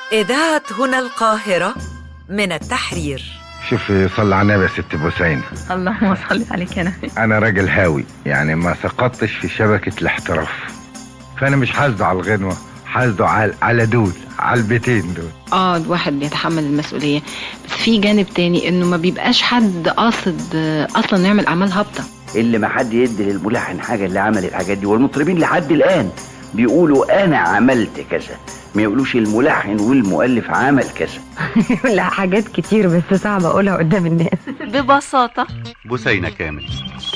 إذاعة هنا القاهرة من التحرير شوفي صلى على النبي يا ست بوسين اللهم صل عليك يا نبي انا راجل هاوي يعني ما سقطتش في شبكة الاحتراف فانا مش حاسده على الغنوة حاسده على على دول على البيتين دول اه الواحد بيتحمل المسؤولية بس في جانب تاني انه ما بيبقاش حد قاصد آه، اصلا يعمل اعمال هابطة اللي ما حد يدي للملحن حاجه اللي عمل الحاجات دي والمطربين لحد الان بيقولوا انا عملت كذا ما يقولوش الملحن والمؤلف عمل كذا لا حاجات كتير بس صعب اقولها قدام الناس ببساطة بثينة كامل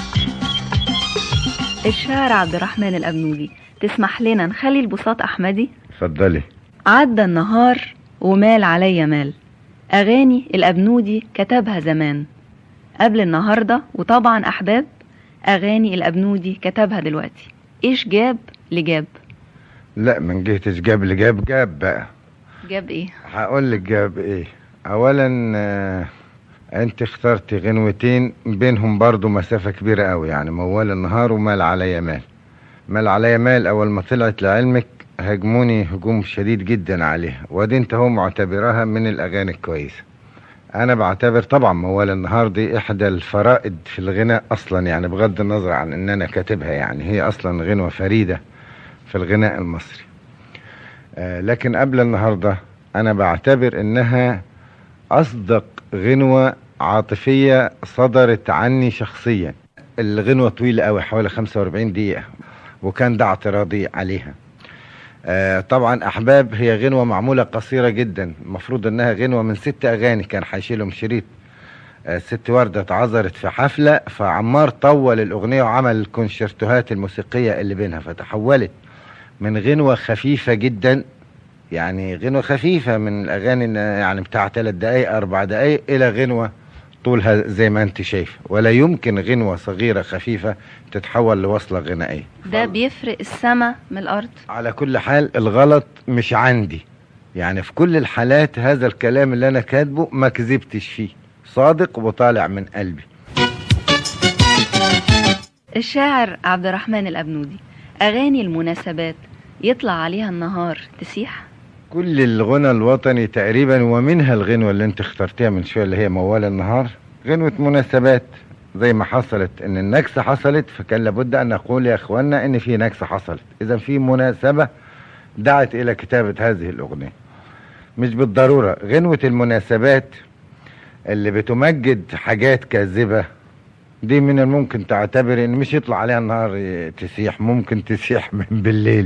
الشاعر عبد الرحمن الأبنودي تسمح لنا نخلي البساط أحمدي اتفضلي عدى النهار ومال عليا مال أغاني الأبنودي كتبها زمان قبل النهاردة وطبعا أحباب أغاني الأبنودي كتبها دلوقتي إيش جاب لجاب لا من جهتش جاب اللي جاب جاب بقى جاب إيه هقول لك جاب ايه اولا آه، انت اخترتي غنوتين بينهم برضو مسافة كبيرة قوي يعني موال النهار ومال عليا مال مال عليا مال اول ما طلعت لعلمك هجموني هجوم شديد جدا عليها ودي انت هو معتبراها من الاغاني الكويسة انا بعتبر طبعا موال النهار دي احدى الفرائد في الغناء اصلا يعني بغض النظر عن ان انا كاتبها يعني هي اصلا غنوة فريدة في الغناء المصري آه، لكن قبل النهارده انا بعتبر انها اصدق غنوة عاطفية صدرت عني شخصيا الغنوة طويلة قوي حوالي 45 دقيقة وكان ده اعتراضي عليها آه طبعا احباب هي غنوة معمولة قصيرة جدا المفروض انها غنوة من ست اغاني كان هيشيلهم شريط آه ست وردة اتعذرت في حفلة فعمار طول الاغنية وعمل الكونشيرتوهات الموسيقية اللي بينها فتحولت من غنوة خفيفة جدا يعني غنوة خفيفة من الأغاني إن- يعني بتاع ثلاث دقايق أربع دقايق إلى غنوة طولها زي ما أنت شايف ولا يمكن غنوة صغيرة خفيفة تتحول لوصلة غنائية ده بيفرق السما من الأرض على كل حال الغلط مش عندي يعني في كل الحالات هذا الكلام اللي أنا كاتبه ما كذبتش فيه صادق وطالع من قلبي الشاعر عبد الرحمن الأبنودي أغاني المناسبات يطلع عليها النهار تسيح كل الغنى الوطني تقريبا ومنها الغنوة اللي انت اخترتيها من شوية اللي هي موال النهار غنوة مناسبات زي ما حصلت ان النكسة حصلت فكان لابد ان نقول يا اخوانا ان في نكسة حصلت اذا في مناسبة دعت الى كتابة هذه الاغنية مش بالضرورة غنوة المناسبات اللي بتمجد حاجات كاذبة دي من الممكن تعتبر ان مش يطلع عليها النهار ي- تسيح ممكن تسيح من بالليل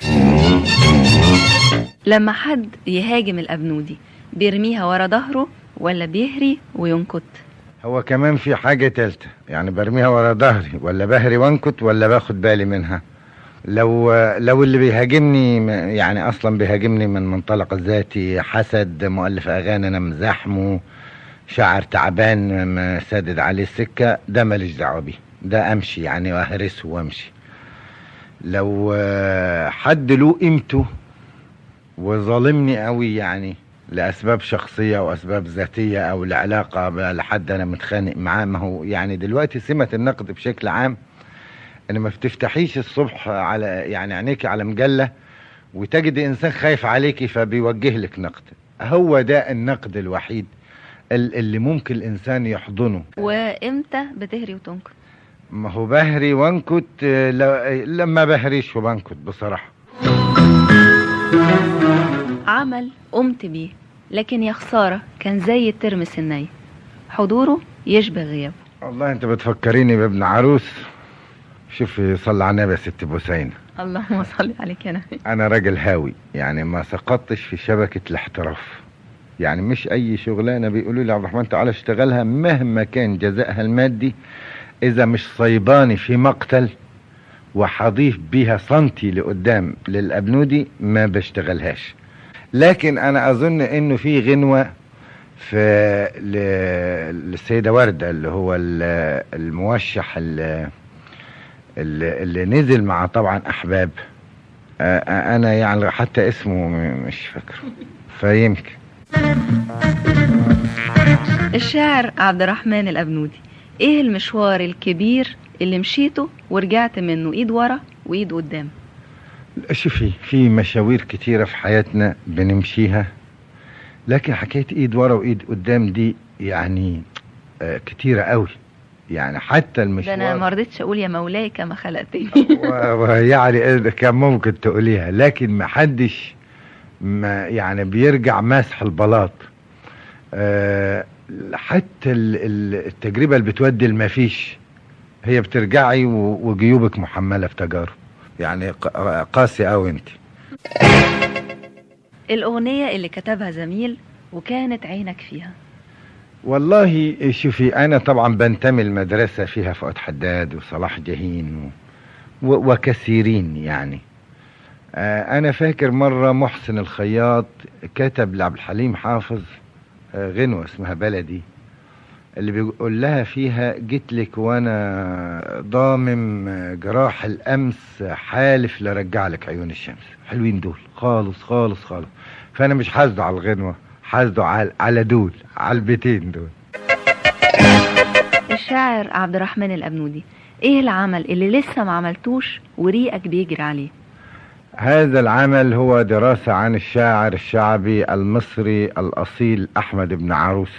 لما حد يهاجم الأبنودي بيرميها ورا ظهره ولا بيهري وينكت هو كمان في حاجة تالتة يعني برميها ورا ظهري ولا بهري وانكت ولا باخد بالي منها لو لو اللي بيهاجمني م- يعني اصلا بيهاجمني من منطلق ذاتي حسد مؤلف اغاني انا مزاحمه شاعر تعبان م- سادد عليه السكة ده ماليش دعوة بيه ده امشي يعني واهرسه وامشي لو آه، حد له قيمته وظالمني قوي يعني لاسباب شخصيه او اسباب ذاتيه او لعلاقه ب- لحد انا متخانق معاه ما هو يعني دلوقتي سمه النقد بشكل عام ان ما بتفتحيش الصبح على يعني عينيكي على مجله وتجد انسان خايف عليكي فبيوجه لك نقد هو ده النقد الوحيد ال- اللي ممكن الانسان يحضنه وإمتى بتهري وتنكت ما هو بهري وانكت آه، ل- لما بهريش وبنكت بصراحه عمل قمت بيه لكن يا خسارة كان زي الترمس الني حضوره يشبه غيابه والله انت بتفكريني بابن عروس شوفي صلى على النبي يا ست بوسين اللهم صل عليك يا نبي انا راجل هاوي يعني ما سقطتش في شبكة الاحتراف يعني مش اي شغلانة بيقولوا لي عبد الرحمن تعالى اشتغلها مهما كان جزائها المادي اذا مش صيباني في مقتل وحضيف بيها سنتي لقدام للابنودي ما بشتغلهاش لكن انا اظن انه في غنوة في ل- للسيدة وردة اللي هو ال- الموشح اللي, اللي, اللي نزل مع طبعا احباب آه، آه، انا يعني حتى اسمه م- مش فاكره فيمكن الشاعر عبد الرحمن الأبنودي إيه المشوار الكبير اللي مشيته ورجعت منه إيد ورا وإيد قدام شوفي في مشاوير كتيرة في حياتنا بنمشيها لكن حكايه ايد ورا وايد قدام دي يعني آه، كتيره قوي يعني حتى ده انا ما المشوار رضيتش اقول يا مولاي كما خلقتني و- ويعني كان ممكن تقوليها لكن ما حدش ما يعني بيرجع ماسح البلاط آه، حتى ال- ال- التجربة اللي بتودي المفيش هي بترجعي و- وجيوبك محملة بتجارب يعني ق- قاسي قوي انت الأغنية اللي كتبها زميل وكانت عينك فيها والله شوفي انا طبعا بنتمي المدرسة فيها فؤاد حداد وصلاح جاهين و... و... وكثيرين يعني آه انا فاكر مرة محسن الخياط كتب لعبد الحليم حافظ آه غنوة اسمها بلدي اللي بيقول لها فيها جيت لك وانا ضامم آه، جراح الامس حالف لرجع لك عيون الشمس حلوين دول خالص خالص خالص فانا مش حاسده على الغنوة حاسده على على دول على البيتين دول الشاعر عبد الرحمن الأبنودي ايه العمل اللي لسه ما عملتوش وريقك بيجري عليه هذا العمل هو دراسة عن الشاعر الشعبي المصري الأصيل أحمد بن عروس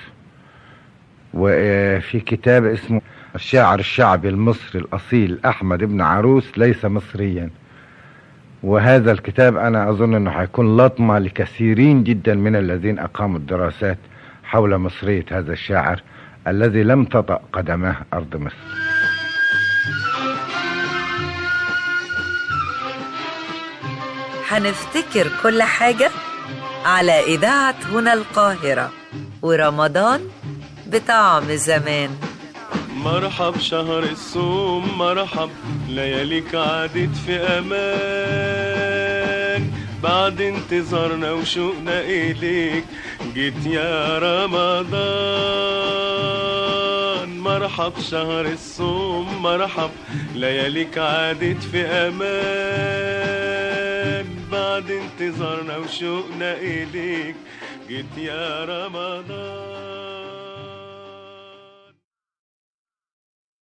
وفي كتاب اسمه الشاعر الشعبي المصري الأصيل أحمد بن عروس ليس مصريا وهذا الكتاب أنا أظن أنه هيكون لطمة لكثيرين جدا من الذين أقاموا الدراسات حول مصرية هذا الشاعر الذي لم تطأ قدمه أرض مصر هنفتكر كل حاجة على إذاعة هنا القاهرة ورمضان بطعم زمان مرحب شهر الصوم مرحب لياليك عادت في امان بعد انتظارنا وشوقنا اليك جيت يا رمضان مرحب شهر الصوم مرحب لياليك عادت في امان بعد انتظارنا وشوقنا اليك جيت يا رمضان